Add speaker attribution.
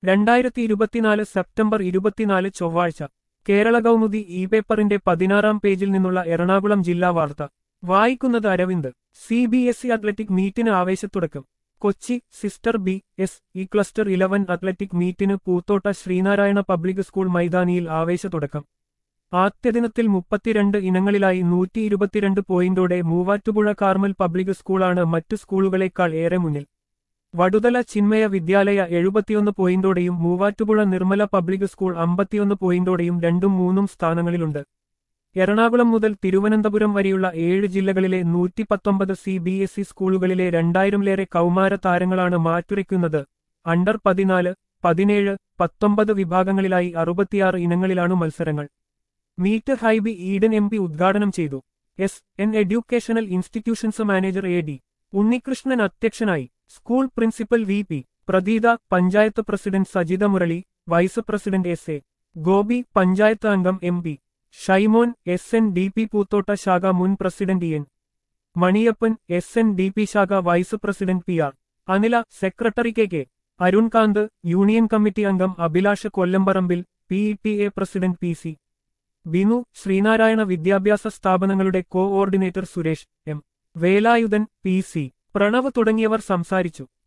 Speaker 1: രണ്ടായിരത്തി ഇരുപത്തിനാല് സെപ്റ്റംബർ ഇരുപത്തിനാല് ചൊവ്വാഴ്ച കേരള കൗമുദി ഇ പേപ്പറിന്റെ പതിനാറാം പേജിൽ നിന്നുള്ള എറണാകുളം ജില്ലാ വാർത്ത വായിക്കുന്നത് Aravind C B S E athletic മീറ്റിന് ആവേശത്തുടക്കം Kochi sister B S E cluster eleven athletic മീറ്റിന് പൂത്തോട്ട ശ്രീനാരായണ പബ്ലിക് സ്കൂൾ മൈതാനിയിൽ ആവേശത്തുടക്കം ആദ്യദിനത്തിൽ മുപ്പത്തിരണ്ട് ഇനങ്ങളിലായി നൂറ്റി ഇരുപത്തിരണ്ട് പോയിന്റോടെ മൂവാറ്റുപുഴ കാർമൽ പബ്ലിക് സ്കൂളാണ് മറ്റു സ്കൂളുകളേക്കാൾ ഏറെ മുന്നിൽ വടുതല ചിന്മയ വിദ്യാലയ എഴുപത്തിയൊന്ന് പോയിന്റോടെയും മൂവാറ്റുപുഴ നിർമ്മല പബ്ലിക് സ്കൂൾ അമ്പത്തിയൊന്ന് പോയിന്റോടെയും രണ്ടും മൂന്നും സ്ഥാനങ്ങളിലുണ്ട് എറണാകുളം മുതൽ തിരുവനന്തപുരം വരെയുള്ള ഏഴ് ജില്ലകളിലെ നൂറ്റി പത്തൊമ്പത് സി ബി എസ് ഇ സ്കൂളുകളിലെ രണ്ടായിരംലേറെ കൗമാര താരങ്ങളാണ് മാറ്റുരയ്ക്കുന്നത് അണ്ടർ പതിനാല് പതിനേഴ് പത്തൊമ്പത് വിഭാഗങ്ങളിലായി അറുപത്തിയാറ് ഇനങ്ങളിലാണ് മത്സരങ്ങൾ meet Hibi Eden M P ഉദ്ഘാടനം ചെയ്തു S N educational institutions manager A D Unnikrishnan അധ്യക്ഷനായി school principal V P Pratheetha panchayat president Sajitha Murali vice president S A Gopi panchayat അംഗം M P Shymon S N D P Poothotta ശാഖ മുൻ president N Maniyappan S N D P ശാഖ vice president P R Anila secretary K K Arunkanth union committee അംഗം Abhilash Kollamparambil P E T A president P C Binu Sreenarayana വിദ്യാഭ്യാസ സ്ഥാപനങ്ങളുടെ coordinator Suresh M Velayudhan P C Pranav തുടങ്ങിയവർ സംസാരിച്ചു